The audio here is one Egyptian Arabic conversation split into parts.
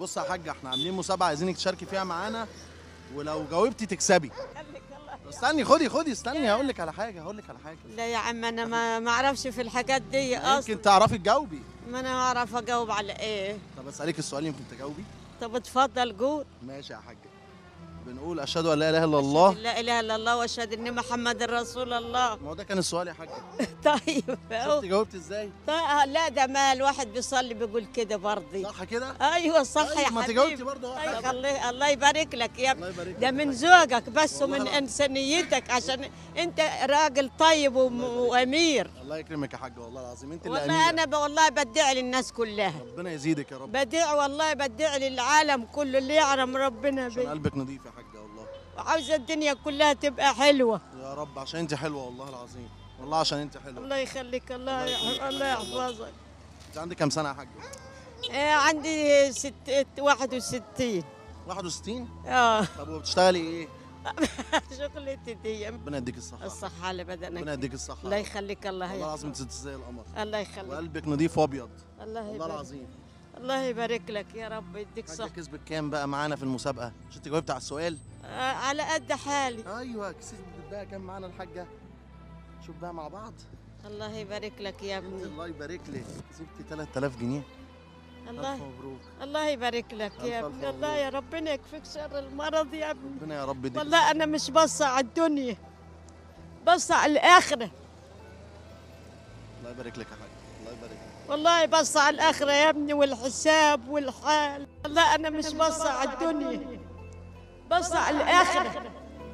بص يا حاجه احنا عاملين مسابقه عايزينك تشاركي فيها معانا ولو جاوبتي تكسبي استني خدي خدي استني هقول لك على حاجه هقول لك على حاجه لا يا عم انا ما ما اعرفش في الحاجات دي اصلا يمكن تعرفي تجاوبي ما انا اعرف اجاوب على ايه طب اسالك السؤال يمكن تجاوبي طب اتفضل قول ماشي يا حاجه بنقول اشهد ان لا اله الا الله لا اله الا الله واشهد ان محمد رسول الله ما هو ده كان السؤال يا حاجه طيب شفتي جاوبتي ازاي طيب لا ده ما الواحد بيصلي بيقول كده برضه صح كده ايوه صح يا طيب ما حبيبي تجاوبتي برضه أهو طيب حاجة. الله الله يبارك لك يا الله ابني يبارك ده لك. من ذوقك بس والله ومن العظيم. انسانيتك عشان انت راجل طيب وم- وامير الله يكرمك يا حاجه والله العظيم انت اللي والله أميرة. انا ب- والله بدعي للناس كلها ربنا يزيدك يا رب بديع والله بديع للعالم كله اللي يعلم ربنا عشان بي قلبك نظيف يا حاجه والله وعاوزه الدنيا كلها تبقى حلوه يا رب عشان انت حلوه والله العظيم والله عشان انت حلوه الله يخليك الله يح- الله يحفظك انت عندك كام سنه يا حاجه آه عندي ست 61 61 اه طب وبتشتغلي ايه شغلتي دي ربنا يديك الصحه الصحة على ربنا بدنك يديك الصحه الله يخليك الله والله يحفظك العظيم انت ست زي القمر الله يخليك وقلبك نظيف وابيض الله والله يبارك العظيم الله يبارك لك يا رب يديك حاجه صح كسبت كام بقى معانا في المسابقه عشان انت جاوبت على السؤال آه على قد حالي ايوه كسبت بقى كام معانا الحاجه شوف بقى مع بعض الله يبارك لك يا ابني الله يبارك لك كسبتي 3000 جنيه الله الف مبروك الله يبارك لك يا ألف ابني ألف الله يا ربنا يكفيك شر المرض يا ابني ربنا يا رب يديك والله انا مش باصه على الدنيا باصه على الاخره الله يبارك لك يا حاج الله يبارك لك والله باصه على الاخره يا ابني والحساب والحال والله انا مش باصه على الدنيا باصه على الاخره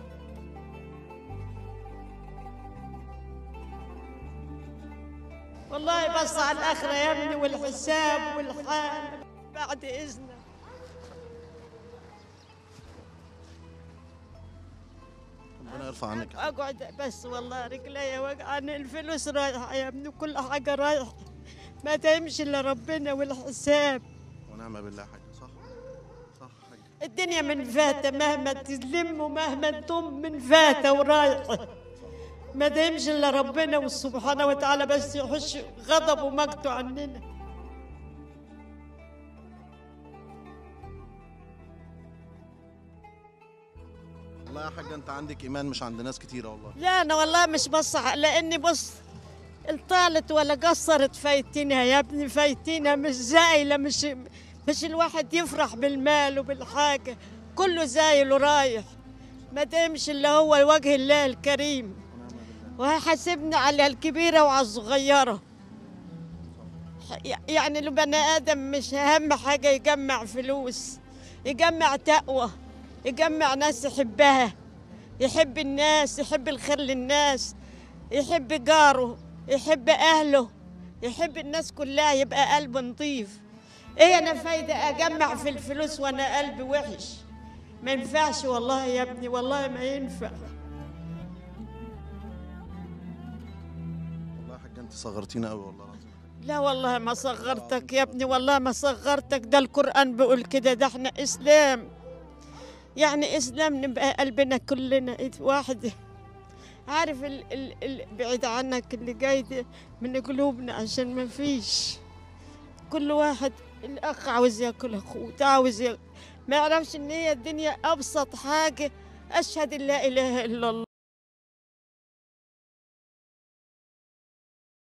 والله باصه على الاخره يا ابني والحساب والحال بعد اذنك ربنا يرفع عنك اقعد بس والله رجلي وجعاني الفلوس رايحه يا ابني كل حاجه رايحه ما تمشي الا ربنا والحساب ونعم بالله يا حاج صح صح يا حاج الدنيا من فاتة مهما تلم ومهما تم من فاتة ورايحة ما تمشي الا ربنا وسبحانه وتعالى بس يحش غضب ومقته عننا والله يا حاج انت عندك ايمان مش عند ناس كتيره والله لا انا والله مش بصح لاني بص طالت ولا قصرت فايتينها يا ابني فايتينها مش زايله مش مش الواحد يفرح بالمال وبالحاجه كله زايل ورايح ما تمشي الا هو وجه الله الكريم وهيحاسبني على الكبيره وعلى الصغيره يعني البني ادم مش اهم حاجه يجمع فلوس يجمع تقوى يجمع ناس يحبها يحب الناس يحب الخير للناس يحب جاره يحب اهله يحب الناس كلها يبقى قلب نظيف ايه انا فايده اجمع في الفلوس وانا قلبي وحش ما ينفعش والله يا ابني والله ما ينفع والله يا حاج انت صغرتينا قوي والله العظيم لا والله ما صغرتك يا ابني والله ما صغرتك ده القرآن بيقول كده ده احنا إسلام يعني إسلام نبقى قلبنا كلنا إيد واحدة عارف ال ال ال بعيد عنك اللي جاي ده من قلوبنا عشان ما فيش كل واحد الأخ عاوز ياكل أخوه ده عاوز ياكل ما يعرفش إن هي الدنيا أبسط حاجة أشهد أن لا إله إلا الله